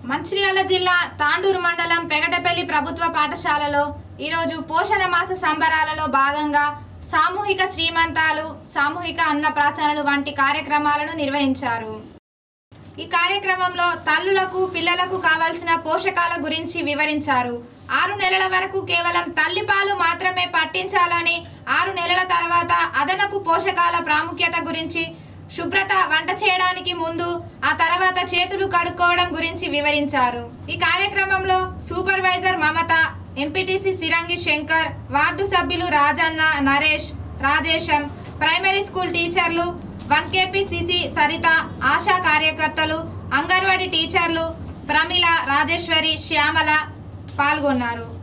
మంచిర్యాల జిల్లా తాండూరు మండలం పెగటపల్లి ప్రభుత్వ పాఠశాలలో ఈరోజు పోషణ మాస సంబరాలలో భాగంగా సామూహిక శ్రీమంతాలు సామూహిక అన్నప్రాసనలు వంటి కార్యక్రమాలను నిర్వహించారు ఈ కార్యక్రమంలో తల్లులకు పిల్లలకు కావాల్సిన పోషకాల గురించి వివరించారు ఆరు నెలల వరకు కేవలం తల్లిపాలు మాత్రమే పట్టించాలని ఆరు నెలల తర్వాత అదనపు పోషకాల ప్రాముఖ్యత గురించి శుభ్రత వంట చేయడానికి ముందు ఆ తర్వాత చేతులు కడుక్కోవడం గురించి వివరించారు ఈ కార్యక్రమంలో supervisor Mamata MPTC Sirangi Shankar ward సభ్యులు రాజన్న నరేష్ రాజేశం ప్రైమరీ స్కూల్ టీచర్లు వన్ కేపీసీసీ సరిత ఆశా కార్యకర్తలు అంగన్వాడీ టీచర్లు ప్రమిళ రాజేశ్వరి శ్యామల పాల్గొన్నారు